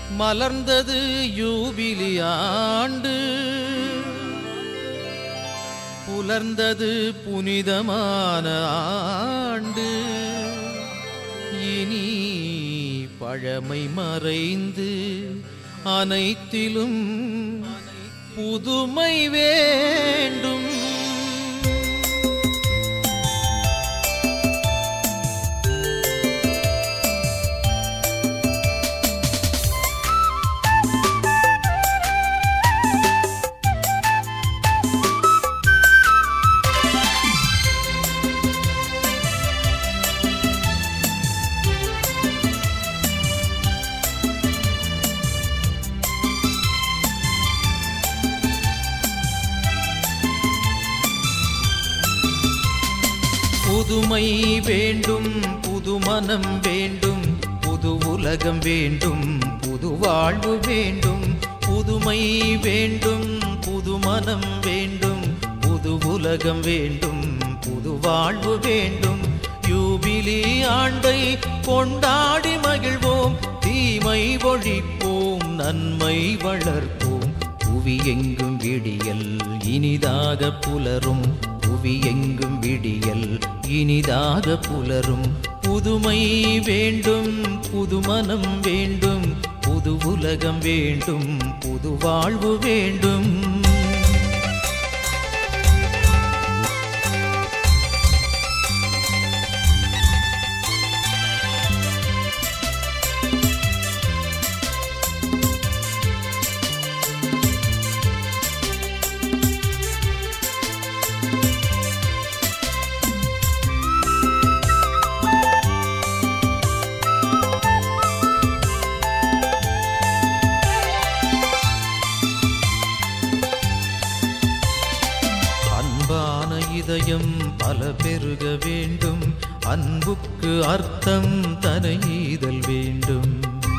மலர்ந்தது யூபிலி ஆண்டு புலர்ந்தது புனிதமான ஆண்டு இனி பழமை மறைந்து அனைத்திலும் புதுமை வேண்டும் புதுமை வேண்டும் புது மனம் வேண்டும் புது உலகம் வேண்டும் புது வாழ்வு வேண்டும் புதுமை வேண்டும் புது மனம் வேண்டும் புது உலகம் வேண்டும் புது வாழ்வு வேண்டும் யூபிலி ஆண்டை கொண்டாடி மகிழ்வோம் தீமை ஒழிப்போம் நன்மை வளர்ப்போம் புவி எங்கும் விடியல் இனிதாக புலரும் புவி எங்கும் விடியல் இனிதாக புலரும் புதுமை வேண்டும் புது மனம் வேண்டும் புது உலகம் வேண்டும் புது வாழ்வு வேண்டும் அன்பான இதயம் பல பெருக வேண்டும் அன்புக்கு அர்த்தம் தன ஈதல் வேண்டும்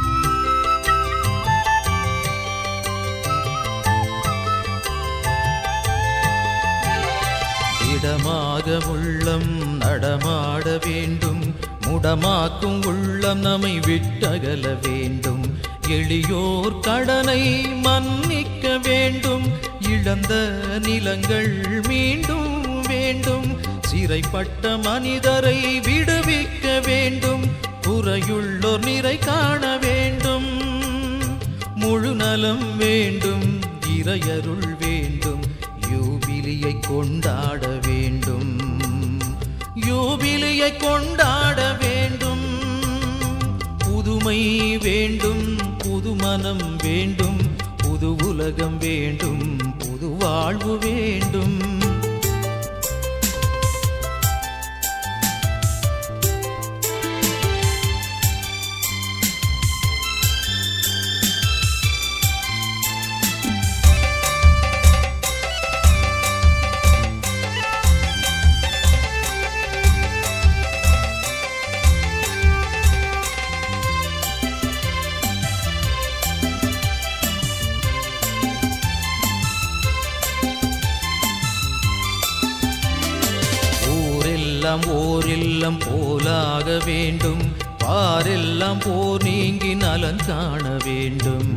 இடமாக உள்ளம் நடமாட வேண்டும் முடமாக்கும் உள்ளம் நம்மை விட்டகல வேண்டும் எளியோர் கடனை மன்னிக்க வேண்டும் இழந்த நிலங்கள் மீண்டும் வேண்டும் சிறைப்பட்ட மனிதரை விடுவிக்க வேண்டும் குறையுள்ளோர் நிறை காண வேண்டும் முழு நலம் வேண்டும் இறையருள் வேண்டும் யூபிலியை கொண்டாட வேண்டும் யூபிலியை கொண்டாட வேண்டும் புதுமை வேண்டும் புது மனம் வேண்டும் புது உலகம் வேண்டும் புது வாழ்வு வேண்டும் ஊரெல்லாம் ஓரெல்லாம் போலாக வேண்டும் பாரெல்லாம் போர் நீங்கி நலன் காண வேண்டும்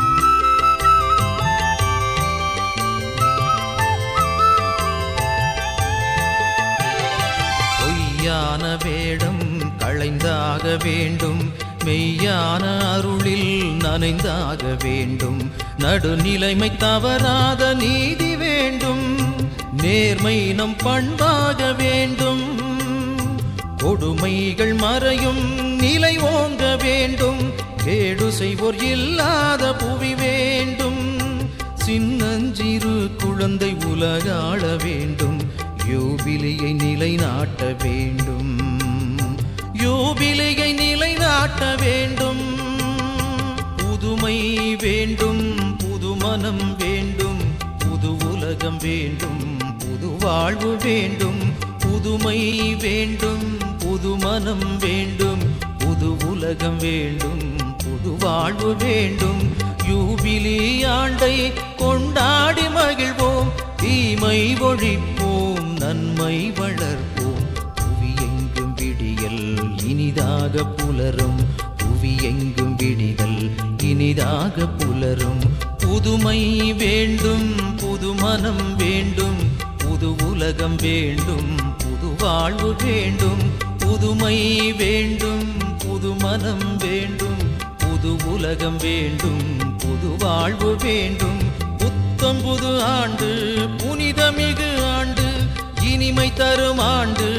பொய்யான வேடம் களைந்தாக வேண்டும் மெய்யான அருளில் நனைந்தாக வேண்டும் நடுநிலைமை தவறாத நீதி வேண்டும் நேர்மை நம் பண்பாக வேண்டும் கொடுமைகள் மறையும் நிலை ஓங்க வேண்டும் கேடு செய்வோர் இல்லாத புவி வேண்டும் சின்னஞ்சிறு குழந்தை உலகாள வேண்டும் யூபிலியை நிலைநாட்ட வேண்டும் யூபிலியை நிலைநாட்ட வேண்டும் புதுமை வேண்டும் புது மனம் வேண்டும் புது உலகம் வேண்டும் புது வாழ்வு வேண்டும் புதுமை வேண்டும் புது மனம் வேண்டும் புது உலகம் வேண்டும் புது வாழ்வு வேண்டும் யூபிலி ஆண்டை கொண்டாடி மகிழ்வோம் தீமை ஒழிப்போம் நன்மை வளர்ப்போம் புவி எங்கும் விடியல் இனிதாக புலரும் புவி புவி எங்கும் விடிதல் இனிதாக புலரும் புதுமை வேண்டும் புது மனம் வேண்டும் புது உலகம் வேண்டும் புது வாழ்வு வேண்டும் புதுமை வேண்டும் புது மனம் வேண்டும் புது உலகம் வேண்டும் புது வாழ்வு வேண்டும் புத்தம் புது ஆண்டு புனிதமிகு ஆண்டு இனிமை தரும் ஆண்டு